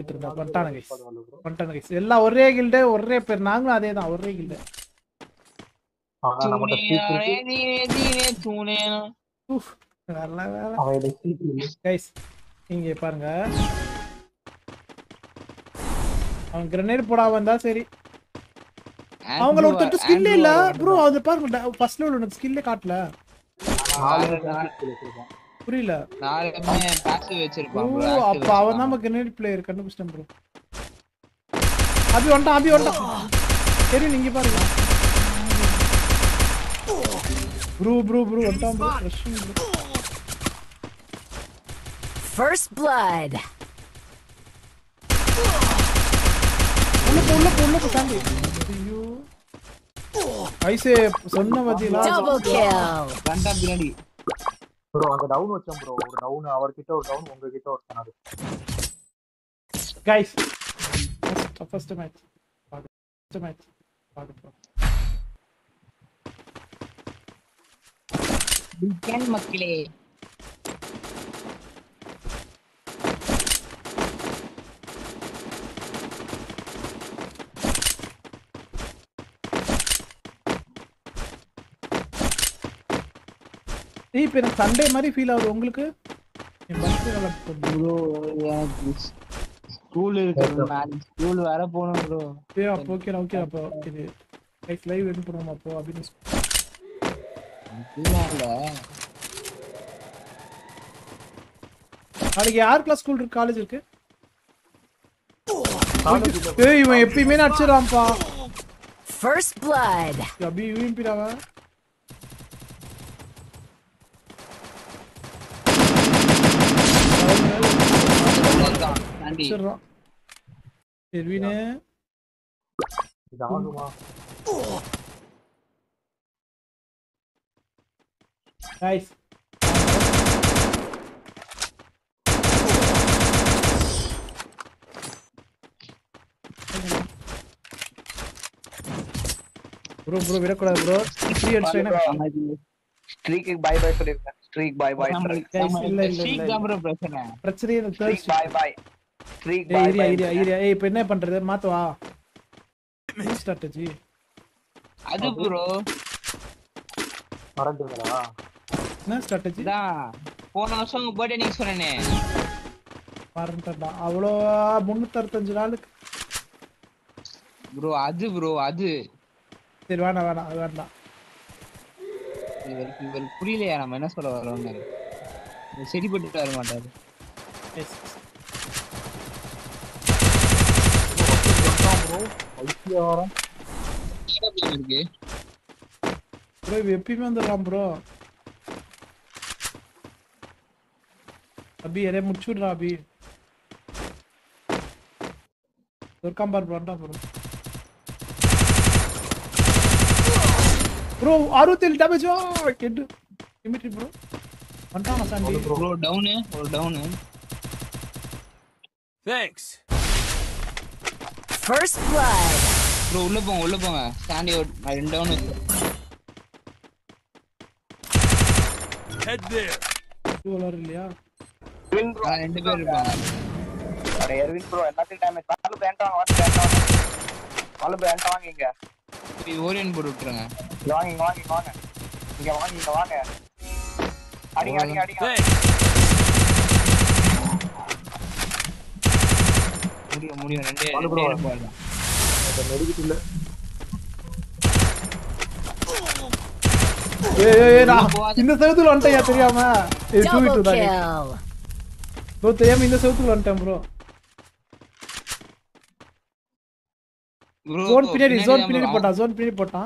பார்த்துக்கிட்டு இருந்தேன் பண்ணிட்டான guys பண்ணிட்டான guys எல்லாம் ஒரே கில்டு ஒரே பேர் நாங்களும் அதே தான் ஒரே கில்டு ஆனா நம்மகிட்ட ஸ்பீக் இருக்கு தீனே தீனே தூணேனா வேற வேற அவன் எனக்கு ஸ்பீக் இல்லை கைஸ் இங்க பாருங்க அவன் கிரனேட் போடாம இருந்தா சரி அவங்கள ஒருத்தர் ஸ்கில்லே இல்ல ப்ரோ அது பாருங்க ஃபர்ஸ்ட் லெவல் உனக்கு ஸ்கில்லே காட்டல நாலு skill வச்சிருக்கான். புரியல நாலுமே பாசிவ் ஓ வச்சிருப்பான் bro. அப்ப அவன் தான் கிரனேட் பிளேயர் கண்டுபிடிச்சிட்டேன் ப்ரோ அபி வந்துட்டான் அபி வந்துட்டான் சரி நீங்க பாருங்க ப்ரோ ப்ரோ ப்ரோ வந்துட்டான் bro rushing bro First blood. உள்ள போ உள்ள போ உள்ள போ சாண்டி ஐயோ ஐசே சொன்ன பத்திலா Double kill. வந்தா பின்னாடி ப்ரோ அங்க டவுன் வச்சோம் ப்ரோ ஒரு டவுன் அவர்கிட்ட ஒரு டவுன் உங்ககிட்ட ஒரு சொன்னாரு guys first match first match பாத்து ப்ரோ வீக்கெண்ட் மக்களே ஏய் இப்போ எனக்கு சண்டே மாதிரி ஃபீல் ஆகுது உங்களுக்கு என் பர்த்டே நல்லா ப்ரோ எனக்கு ஸ்கூல் இருக்கு நாளைக்கு ஸ்கூல் வர போகணும் ப்ரோ ஏ அப்போ ஓகே ஓகே அப்போ இது கைஸ் லைவ் எது பண்ணுவோம் அப்போ அப்படின்னு இல்ல நாளைக்கு யார் கிளாஸ் ஸ்கூல் இருக்கு காலேஜ் இருக்கு ஏய் இவன் எப்பயுமே நடிச்சிடறான்ப்பா First blood. அபி யூம்பிடாவா அவ்வளவுதான் தாண்டி நடிச்சிடறான் எர்வினு இது ஆகுமா கைஸ் ப்ரோ ப்ரோ விடக்கூடாது ப்ரோ த்ரீ அடிச்சா ஸ்ட்ரீக்கு பை பை சொல்லிருக்கேன் ஸ்ட்ரீக் பை பை Guys, இல்ல, இல்ல, இல்ல, ஸ்ட்ரீக் தான் ப்ரோ பிரச்சனை பிரச்சனையே இந்த third streak bye bye streak bye ஏய் இரியா பை இரியா இரியா ஏய் இப்போ என்ன பண்றது மாத்துவா ஸ்ட்ராட்டஜி அது ப்ரோ மறந்துங்களா என்ன ஸ்ட்ராட்டஜி இதான் போன வருஷம் உங்க பர்த்டே நீங்க சொன்னேனே மறந்துட்டா அவ்வளோ முந்நூற்றஞ்சு நாளுக்கு ப்ரோ அது ப்ரோ அது சரி வேணாம் வேணாம் அது வேண்டாம் இவருக்கு இவருக்கு புரியலையா நம்ம என்ன சொல்ல வரோம்னு இவர் சரிப்பட்டு வர மாட்டாரு Yes. ஐசியாரம் இருக்கு ப்ரோ இவ எப்பயுமே வந்துடலாம் ப்ரோ அபி யாரையா முடிச்சு விட்றா அபி இருக்கான் பாரு ப்ரோ ப்ரோ ப்ரோ அறுபத்தேழு டேமேஜ் கெட்டு டிமிட்ரி ப்ரோ வந்துட்டானா சாண்டி ப்ரோ டவுனு ஒரு down Thanks. First blood. Bro உள்ள போங்க உள்ள போங்க ஸ்டாண்டி அவுட் நான் ரெண்டு டவுன் Head there. வளர் இல்லையா எர்வின் ப்ரோ ரெண்டு பேர் இருப்பாங்க அட எர்வின் ப்ரோ எல்லாத்தையும் டேமேஜ் காலு பேண்ட் வாங்க வந்து பேண்ட் வாங்க காலு பேண்ட் வாங்க இங்க சரி, ஓரியன் போட்டு விட்டுருங்க இங்க வாங்க இங்க வாங்க இங்க வாங்க இங்க வாங்க இங்க வாங்க அடிங்க அடிங்க அடிங்க Thanks. முடியும் முடியும் ரெண்டே வாங்க ரெண்டே bro. போடலாம் மெடிக்கிட்டு இல்ல ஏய் ஏய் ஏய் நான் இந்த செவத்துல வந்துட்டேன் தெரியாம ஏய் டூ Double டூ தான் kill. ப்ரோ தெரியாம இந்த செவத்துல வந்துட்டேன் ப்ரோ ப்ரோ ஜோன் பின்னாடி ஜோன் பின்னாடி போட்டான் ஜோன் பின்னாடி போட்டான்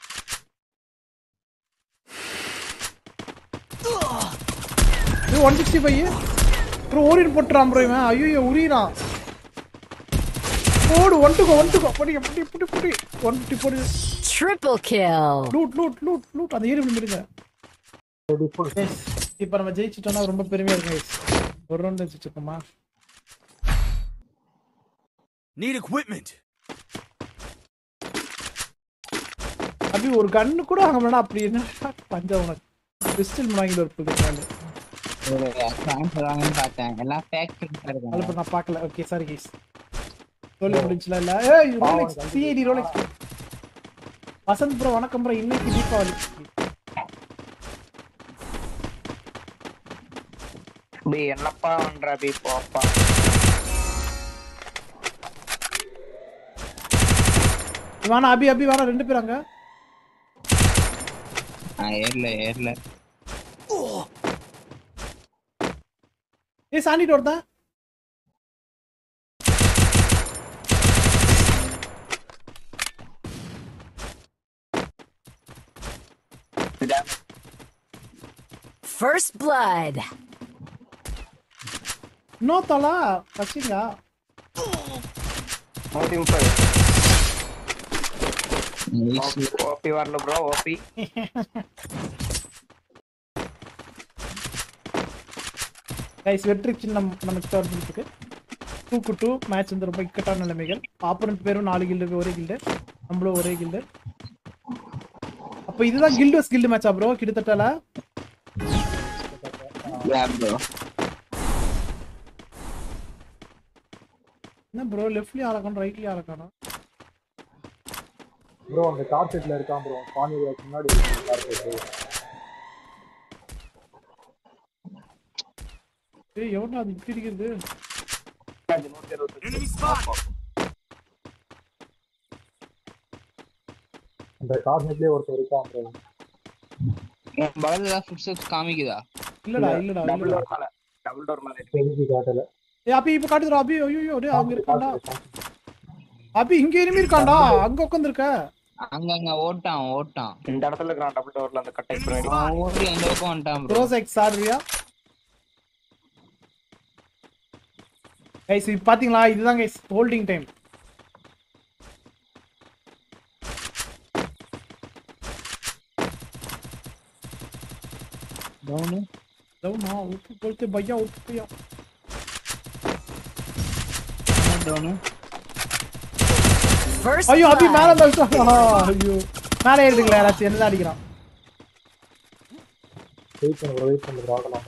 இது ஒன் சிக்ஸ்டி ஃபைவ் ப்ரோ ஓடிட்டு போட்டுறான் ப்ரோ இவன் ஐயோ உரியிறான் போடு ஒன் டுக்கோ ஒன் டுக்கோ படி படி படி படி ஒன் ஃபிஃப்டி போடு Triple kill. Loot loot loot loot அந்த ஏரி முடிங்க இப்போ நம்ம ஜெயிச்சிட்டோம்னா ரொம்ப பெருமையா இருக்கு guys. ஒரு ரவுண்ட் வச்சுருக்கோமா Need equipment. அப்படி ஒரு கண்ணு கூட வாங்க வேணாம் அப்படி என்ன பஞ்சம் உனக்கு பிஸ்டல் வாங்கிட்டு ஒரு புது நாள் ஒரு சான்ஸ் வாங்கன்னு பார்த்தேன் எல்லாம் ஃபேக் ஃப்ரெண்ட்ஸா அது இருக்காங்க இப்ப நான் பார்க்கல ஓகே சாரி கைஸ் சொல்லி முடிஞ்சல இல்ல ஏய் Rolex CID Rolex Vasanth bro வணக்கம் ப்ரோ இன்னைக்கு தீபாவளி பி என்னப்பா பண்ற பி போப்பா வேணா அபி அபி வேணா ரெண்டு பேரும் அங்க நான் ஏர்ல ஏர்ல ஏய் சாண்டிட்டு ஒருத்தன் First blood. இன்னும் தலா வச்சிங்களா நூத்தி முப்பது Nice. ஓபி வரல ப்ரோ ஓபி கைஸ் வெற்றி சின்னம் நமக்கு தரதுக்கு டூக்கு டூ மேட்ச் வந்து ரொம்ப இக்கட்டான நிலைமைகள் ஆப்போனன்ட் பேரும் நாலு கில்டு ஒரே கில்டு நம்மளும் ஒரே கில்டு அப்ப இதுதான் கில்டு வஸ் கில்டு மேட்சா ப்ரோ கிட்டத்தட்டல Yeah, bro. என்ன ப்ரோ லெஃப்ட்லயும் ஆளக்கானோ ரைட்லயும் ஆளக்கானோ ப்ரோ அந்த கார் செட்ல இருக்கான் ப்ரோ பான் ஏரியாவுக்கு முன்னாடி கார் செட் ஏய் எவனா அது இப்படி இருக்கிறது நூத்தி இருபத்தி Enemy spot! அந்த கார் செட்லயே ஒருத்தர் இருக்கான் ப்ரோ என் பக்கத்துல ஏதாவது footsteps காமிக்குதா இல்லடா இல்லடா டபுள் இல்லடா டோர் மேல டபுள் டோர் மேல தெரிஞ்சு காட்டல ஏய் அபி இப்ப காட்டுதுடா அபி ஐயோ டேய் அங்க இருக்கான்டா அபி இங்க இனிமே இருக்கான்டா அங்க உட்காந்துருக்க அங்க அங்க ஓட்டான் ஓட்டான் இந்த இடத்துல இருக்கிறான் டபுள் டோர்ல அந்த கட்டை பின்னாடி அவன் ஓடி அந்த பக்கம் வந்துட்டான் ப்ரோ ரோஸ் எக்ஸ் ஆடுறியா கைஸ் இது பாத்தீங்களா இதுதான் கைஸ் ஹோல்டிங் டைம் டவுனு டவுனா உப்பு போட்டு பையா உப்பு பையா டவுனு First ஐயோ அபி மேல blood. வந்துட்டான் ஐயோ மேல ஏறிடுங்களா யாராச்சும் என்ன அடிக்கிறான் வெயிட் பண்ணு ப்ரோ வெயிட் பண்ணு ப்ரோ ஆகலாம்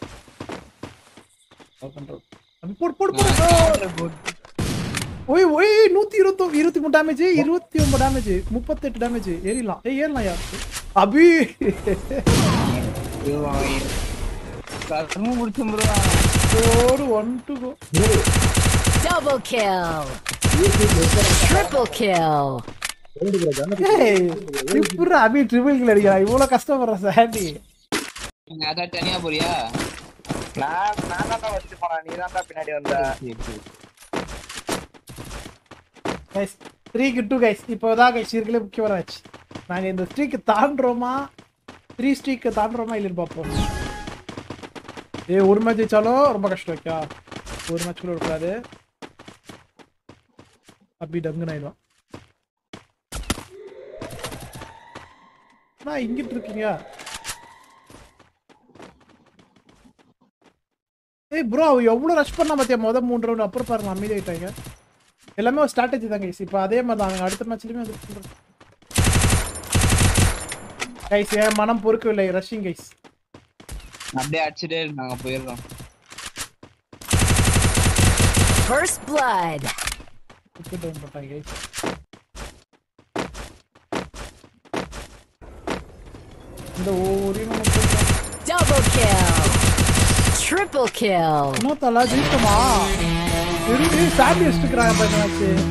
ப்ரோ அபி போடு போடு போடு ஒய் ஒய் நூத்தி இருபத்தி இருபத்தி மூணு டேமேஜ் இருபத்தி ஒன்பது டேமேஜ் முப்பத்தெட்டு டேமேஜ் ஏறிடலாம் ஏய் ஏறலாம் யார் அபி கரும முடிச்சு ப்ரோ ஒரு one to go Double kill. Triple kill. ரெண்டு ப்ரோ கண்ணு ஏய் இப்படி அபி ட்ரிபிள் கில் அடிக்கிறான் இவ்வளவு கஷ்டப்படுற சாண்டி நீங்க அதான் தனியா போறியா நான் நான் தான் வச்சு போனேன் நீ தான் பின்னாடி வந்த சரி, சரி. கைஸ் த்ரீக்கு டூ கைஸ் இப்போதான் கைஸ் இருக்கலே முக்கியமான மேட்ச் நாங்கள் இந்த ஸ்ட்ரீக்கு தாண்டுறோமா த்ரீ ஸ்ட்ரீக்கு தாண்டுறோமா இல்லைன்னு பார்ப்போம் ஏ ஒரு மேட்ச் ஜெயிச்சாலும் ரொம்ப கஷ்டம் வைக்கா ஒரு மேட்ச் கூட இருக்காது அப்படி டங்குன்னு ஆயிடுவான் நான் இங்கிட்டு இருக்கீங்க ஏய் ப்ரோ அவ எவ்வளோ ரஷ் பண்ணா பார்த்தியா மொதல் மூணு ரவுண்ட் அப்புறம் பாருங்க அமைதி ஆயிட்டாங்க எல்லாமே ஒரு ஸ்ட்ராட்டஜி தான் கைஸ் இப்போ அதே மாதிரி தான் அவங்க அடுத்த மேட்ச்லயுமே அது பண்றாங்க கைஸ் என் மனம் பொறுக்கவில்லை ரஷ்ஷிங் கைஸ் அப்படியே அடிச்சுட்டே நாங்க போயிடுறோம் First blood. விக்கெட் டவுன் பண்ணிட்டாங்க கைஸ் இந்த ஒவ்வொரு நம்ம போடுறோம். Double kill. Triple kill. இன்னும் தலா ஜெயிக்கமா வெறும் சாண்டி வச்சுக்கிறாங்க பாருங்க மேட்ச்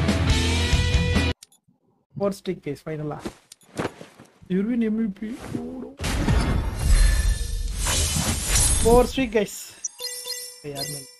ஃபோர் ஸ்டிக் கேஸ் ஃபைனலா யுர்வின் எம்விபி ஃபோர் ஸ்ட்ரீக் கைஸ் யாருமே